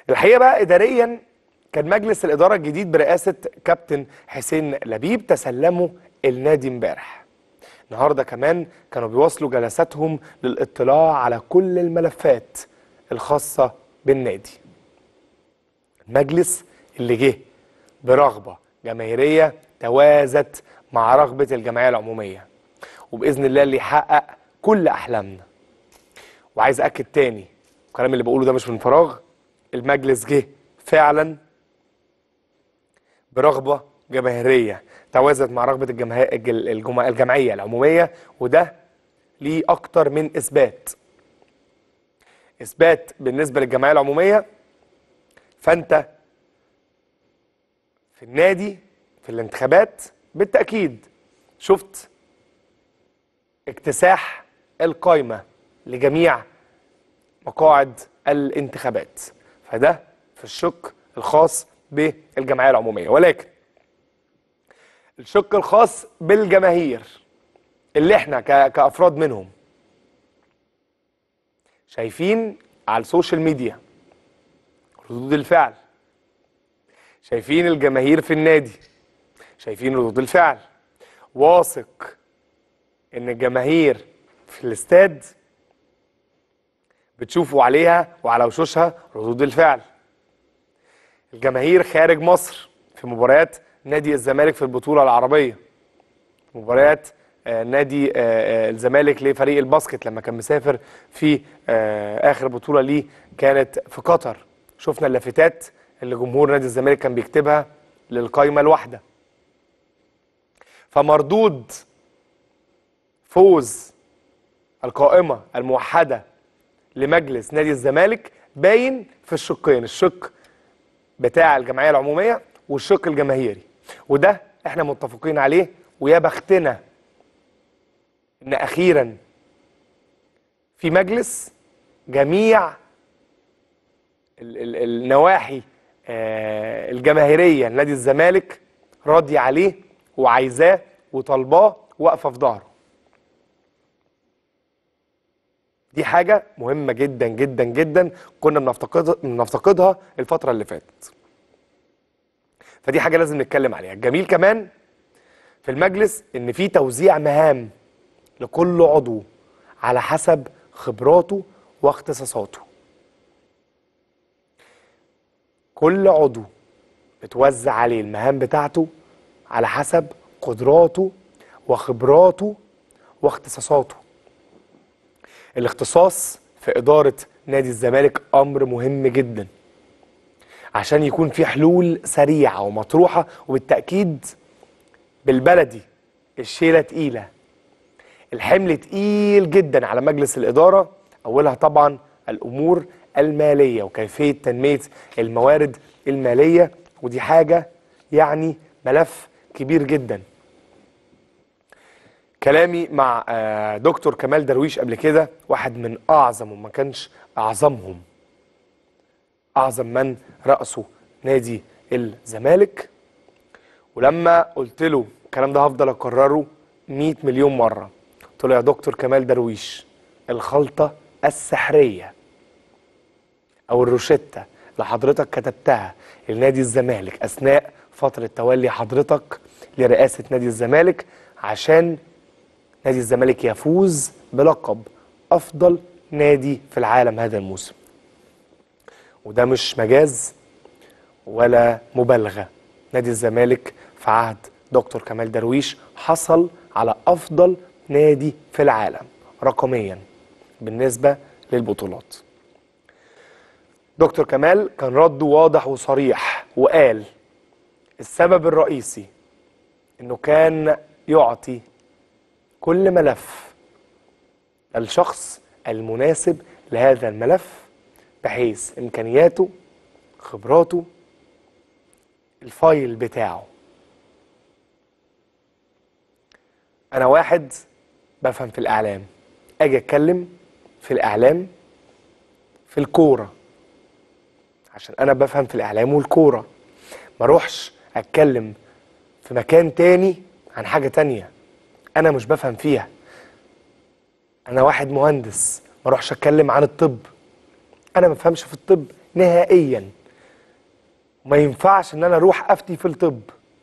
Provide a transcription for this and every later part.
الحقيقه بقى اداريا كان مجلس الاداره الجديد برئاسه كابتن حسين لبيب تسلموا النادي امبارح النهارده كمان كانوا بيواصلوا جلساتهم للاطلاع على كل الملفات الخاصه بالنادي المجلس اللي جه برغبه جماهيريه توازت مع رغبه الجمعيه العموميه وباذن الله اللي يحقق كل احلامنا وعايز اكد تاني الكلام اللي بقوله ده مش من فراغ المجلس جه فعلا برغبه جماهيريه توازت مع رغبه الجمه... الجل- الجم... الجمعيه العموميه وده ليه اكتر من اثبات اثبات بالنسبه للجمعيه العموميه فانت في النادي في الانتخابات بالتاكيد شفت اكتساح القايمه لجميع مقاعد الانتخابات فده في الشق الخاص بالجمعيه العموميه ولكن الشق الخاص بالجماهير اللي احنا ك- كافراد منهم شايفين على السوشيال ميديا ردود الفعل شايفين الجماهير في النادي شايفين ردود الفعل واثق ان الجماهير في الاستاد بتشوفوا عليها وعلى وشوشها ردود الفعل الجماهير خارج مصر في مباريات نادي الزمالك في البطولة العربية مباريات آه، نادي آه، آه، الزمالك لفريق الباسكت لما كان مسافر في آه، آخر بطولة ليه كانت في قطر شفنا اللافتات اللي جمهور نادي الزمالك كان بيكتبها للقايمة الواحدة فمردود فوز القائمة الموحدة لمجلس نادي الزمالك باين في الشقين الشق بتاع الجمعيه العموميه والشق الجماهيري وده احنا متفقين عليه ويا بختنا ان اخيرا في مجلس جميع ال- ال- النواحي آه، الجماهيريه لنادي الزمالك راضيه عليه وعايزاه وطالباه واقفه في ظهره دي حاجة مهمة جدا جدا جدا كنا بنفتقدها بنفتقدها الفترة اللي فاتت. فدي حاجة لازم نتكلم عليها، الجميل كمان في المجلس إن في توزيع مهام لكل عضو على حسب خبراته واختصاصاته. كل عضو بتوزع عليه المهام بتاعته على حسب قدراته وخبراته واختصاصاته. الاختصاص في إدارة نادي الزمالك أمر مهم جدا عشان يكون في حلول سريعة ومطروحة وبالتأكيد بالبلدي الشيلة تقيلة الحمل تقيل جدا على مجلس الإدارة أولها طبعا الأمور المالية وكيفية تنمية الموارد المالية ودي حاجة يعني ملف كبير جدا كلامي مع آه، دكتور كمال درويش قبل كده واحد من اعظم وما كانش اعظمهم اعظم من رأسه نادي الزمالك ولما قلت له الكلام ده هفضل اكرره 100 مليون مره قلت له يا دكتور كمال درويش الخلطه السحريه او الروشته اللي حضرتك كتبتها لنادي الزمالك اثناء فتره تولي حضرتك لرئاسه نادي الزمالك عشان نادي الزمالك يفوز بلقب افضل نادي في العالم هذا الموسم وده مش مجاز ولا مبالغه نادي الزمالك في عهد دكتور كمال درويش حصل على افضل نادي في العالم رقميا بالنسبه للبطولات دكتور كمال كان رده واضح وصريح وقال السبب الرئيسي انه كان يعطي كل ملف الشخص المناسب لهذا الملف بحيث امكانياته خبراته الفايل بتاعه انا واحد بفهم في الاعلام اجي اتكلم في الاعلام في الكوره عشان انا بفهم في الاعلام والكوره ما اروحش اتكلم في مكان تاني عن حاجه تانيه انا مش بفهم فيها انا واحد مهندس ما اروحش اتكلم عن الطب انا ما بفهمش في الطب نهائيا وما ينفعش ان انا اروح افتي في الطب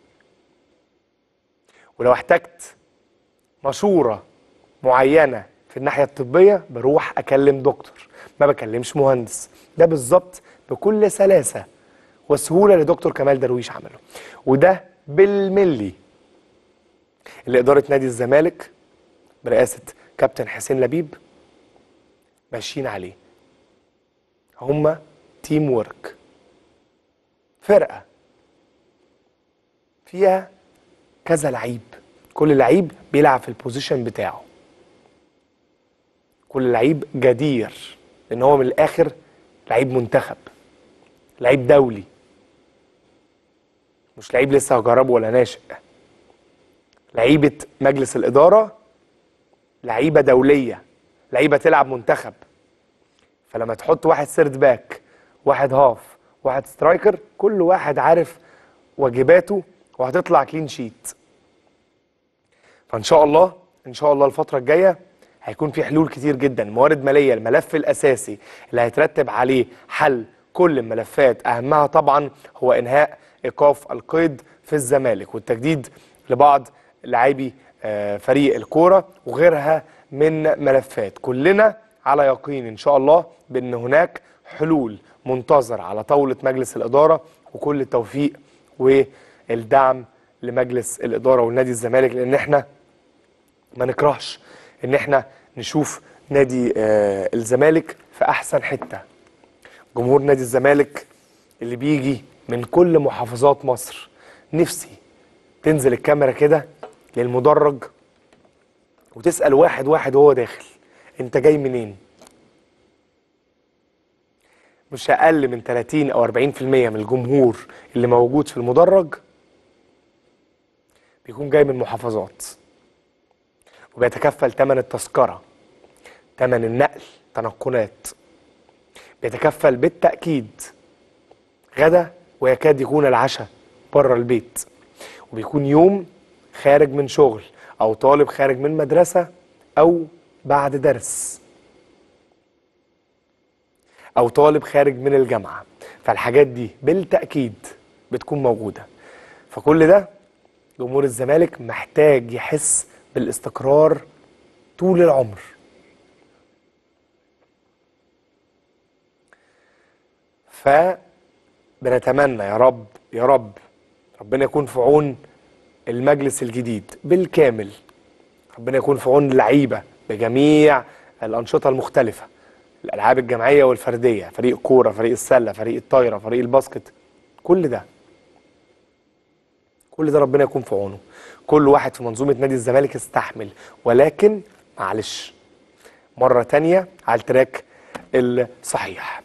ولو احتجت مشوره معينه في الناحيه الطبيه بروح اكلم دكتور ما بكلمش مهندس ده بالظبط بكل سلاسه وسهوله اللي دكتور كمال درويش عمله وده بالملي اللي اداره نادي الزمالك برئاسه كابتن حسين لبيب ماشيين عليه هما تيم وورك فرقه فيها كذا لعيب كل لعيب بيلعب في البوزيشن بتاعه كل لعيب جدير لان هو من الاخر لعيب منتخب لعيب دولي مش لعيب لسه هجربه ولا ناشئ لعيبه مجلس الاداره لعيبه دوليه لعيبه تلعب منتخب فلما تحط واحد سيرد باك واحد هاف واحد سترايكر كل واحد عارف واجباته وهتطلع كلين شيت فان شاء الله ان شاء الله الفتره الجايه هيكون في حلول كتير جدا موارد ماليه الملف الاساسي اللي هيترتب عليه حل كل الملفات اهمها طبعا هو انهاء ايقاف القيد في الزمالك والتجديد لبعض لاعبي آه، فريق الكوره وغيرها من ملفات كلنا على يقين ان شاء الله بان هناك حلول منتظره على طاوله مجلس الاداره وكل التوفيق والدعم لمجلس الاداره ونادي الزمالك لان احنا ما نكرهش ان احنا نشوف نادي آه، الزمالك في احسن حته جمهور نادي الزمالك اللي بيجي من كل محافظات مصر نفسي تنزل الكاميرا كده للمدرج وتسأل واحد واحد وهو داخل انت جاي منين مش اقل من 30 او 40% من الجمهور اللي موجود في المدرج بيكون جاي من محافظات وبيتكفل ثمن التذكرة ثمن النقل تنقلات بيتكفل بالتأكيد غدا ويكاد يكون العشاء بره البيت وبيكون يوم خارج من شغل أو طالب خارج من مدرسة أو بعد درس أو طالب خارج من الجامعة فالحاجات دي بالتأكيد بتكون موجودة فكل ده جمهور الزمالك محتاج يحس بالاستقرار طول العمر فبنتمنى يا رب يا رب ربنا يكون في عون المجلس الجديد بالكامل ربنا يكون في عون اللعيبه بجميع الانشطه المختلفه الالعاب الجماعيه والفرديه فريق الكوره فريق السله فريق الطايره فريق الباسكت كل ده كل ده ربنا يكون في عونه كل واحد في منظومه نادي الزمالك يستحمل ولكن معلش مره تانية على التراك الصحيح